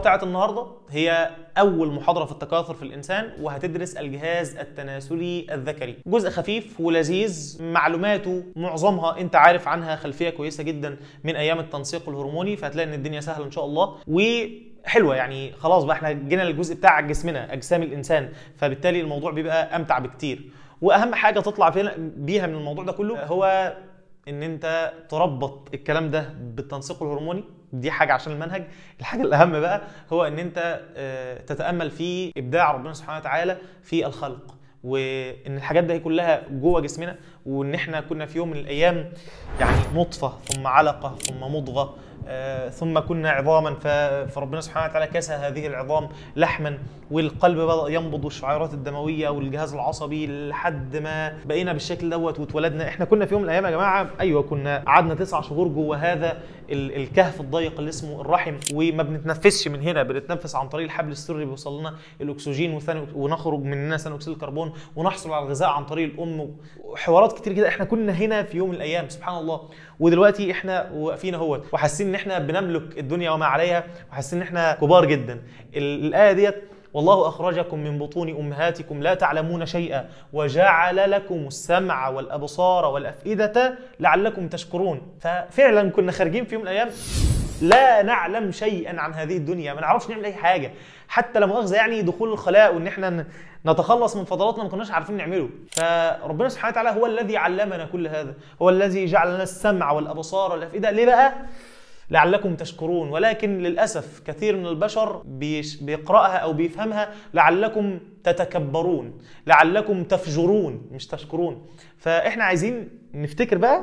بتاعت النهارده هي اول محاضره في التكاثر في الانسان وهتدرس الجهاز التناسلي الذكري جزء خفيف ولذيذ معلوماته معظمها انت عارف عنها خلفيه كويسه جدا من ايام التنسيق الهرموني فهتلاقي ان الدنيا سهله ان شاء الله و حلوه يعني خلاص بقى احنا جينا للجزء بتاع جسمنا اجسام الانسان فبالتالي الموضوع بيبقى امتع بكتير واهم حاجه تطلع فينا- بيها من الموضوع ده كله هو ان انت تربط الكلام ده بالتنسيق الهرموني دي حاجه عشان المنهج الحاجه الاهم بقى هو ان انت آه، تتامل في ابداع ربنا سبحانه وتعالى في الخلق وان الحاجات دي كلها جوه جسمنا وان احنا كنا في يوم من الايام يعني نطفه ثم علقه ثم مضغه آه، ثم كنا عظاما ف- فربنا سبحانه وتعالى كسى هذه العظام لحما والقلب بدا ينبض والشعيرات الدمويه والجهاز العصبي لحد ما بقينا بالشكل دوت واتولدنا احنا كنا في يوم من الايام يا جماعه ايوه كنا قعدنا تسع شهور جوه هذا ال- الكهف الضيق اللي اسمه الرحم وما بنتنفسش من هنا بنتنفس عن طريق الحبل السري بيوصل لنا الاكسجين وثاني ونخرج مننا ثاني اكسيد الكربون ونحصل على الغذاء عن طريق الام وحوارات كتير كده احنا كنا هنا في يوم من الايام سبحان الله ودلوقتي احنا واقفين اهوت وحاسين ان احنا بنملك الدنيا وما عليها وحاسين ان احنا كبار جدا ال- الايه ديت والله أخرجكم من بطون أمهاتكم لا تعلمون شيئا وجعل لكم السمع والأبصار والأفئدة لعلكم تشكرون ففعلا كنا خارجين في يوم من الأيام لا نعلم شيئا عن هذه الدنيا ما نعرفش نعمل أي حاجة حتى لا مؤاخذة يعني دخول الخلاء وإن احنا ن- نتخلص من فضلاتنا ما كناش عارفين نعمله فربنا سبحانه وتعالى هو الذي علمنا كل هذا هو الذي جعل لنا السمع والأبصار والأفئدة ليه بقى؟ لعلكم تشكرون ولكن للأسف كثير من البشر بيش- بيقرأها أو بيفهمها لعلكم تتكبرون لعلكم تفجرون مش تشكرون فإحنا عايزين نفتكر بقى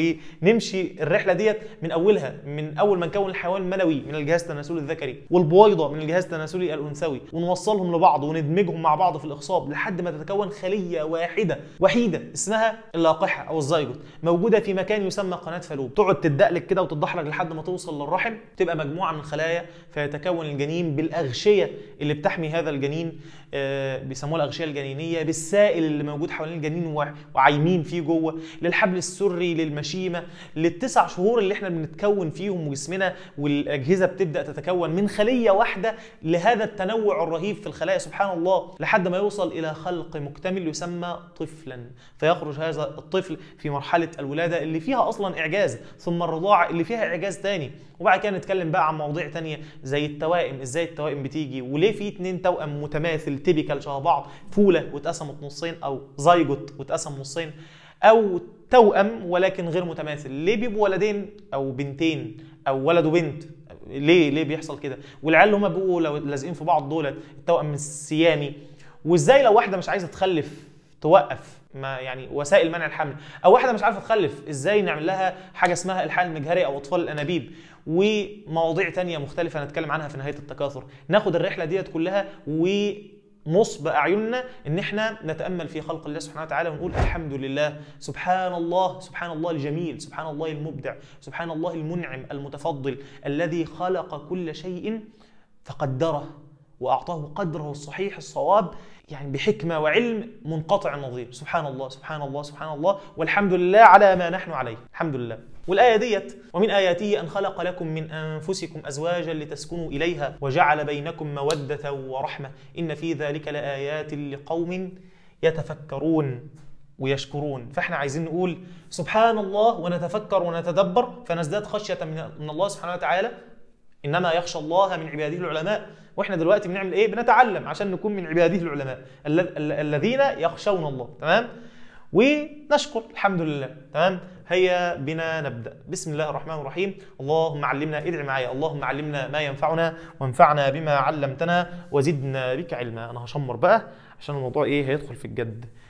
ونمشي الرحلة ديت من أولها من أول ما نكون الحيوان المنوي من الجهاز التناسلي الذكري والبويضة من الجهاز التناسلي الأنثوي ونوصلهم لبعض وندمجهم مع بعض في الإخصاب لحد ما تتكون خلية واحدة وحيدة اسمها اللاقحة أو الزيجوت موجودة في مكان يسمى قناة فالوب تقعد تدقلك كده وتتدحرج لحد ما توصل للرحم تبقى مجموعة من الخلايا فيتكون الجنين بالأغشية اللي بتحمي هذا الجنين آه، بيسموها الأغشية الجنينية بالسائل اللي موجود حوالين الجنين وع- وعايمين فيه جوه للحبل السري للمشيمة للتسع شهور اللي احنا بنتكون فيهم وجسمنا والأجهزة بتبدأ تتكون من خلية واحدة لهذا التنوع الرهيب في الخلايا سبحان الله لحد ما يوصل إلى خلق مكتمل يسمى طفلا فيخرج هذا الطفل في مرحلة الولادة اللي فيها أصلا إعجاز ثم الرضاعة اللي فيها إعجاز تاني وبعد كده نتكلم بقى عن مواضيع تانية زي التوائم ازاي التوائم بتيجي وليه في اتنين توأم متماثل تيبيكال شبه بعض فولة واتقسمت نصين او زيجوت واتقسم نصين او توأم ولكن غير متماثل ليه بيبقوا ولدين او بنتين او ولد وبنت ليه ليه بيحصل كده والعيال اللي هم بيبقوا لو لازقين في بعض دولت التوأم السيامي وازاي لو واحده مش عايزه تخلف توقف ما يعني وسائل منع الحمل او واحده مش عارفه تخلف ازاي نعمل لها حاجه اسمها الحال المجهري او اطفال الانابيب ومواضيع تانية مختلفة نتكلم عنها في نهاية التكاثر ناخد الرحلة ديت كلها ونصب أعيننا إن إحنا نتأمل في خلق الله سبحانه وتعالى ونقول الحمد لله سبحان الله سبحان الله الجميل سبحان الله المبدع سبحان الله المنعم المتفضل الذي خلق كل شيء فقدره واعطاه قدره الصحيح الصواب يعني بحكمه وعلم منقطع النظير سبحان الله سبحان الله سبحان الله والحمد لله على ما نحن عليه الحمد لله والآية ديت ومن آياته أن خلق لكم من أنفسكم أزواجا لتسكنوا إليها وجعل بينكم مودة ورحمة إن في ذلك لآيات لقوم يتفكرون ويشكرون فاحنا عايزين نقول سبحان الله ونتفكر ونتدبر فنزداد خشية من من الله سبحانه وتعالى انما يخشى الله من عباده العلماء واحنا دلوقتي بنعمل ايه بنتعلم عشان نكون من عباده العلماء الل- ال- الذين يخشون الله تمام ونشكر الحمد لله تمام هيا بنا نبدا بسم الله الرحمن الرحيم اللهم علمنا ادعي معايا اللهم علمنا ما ينفعنا وانفعنا بما علمتنا وزدنا بك علما انا هشمر بقى عشان الموضوع ايه هيدخل في الجد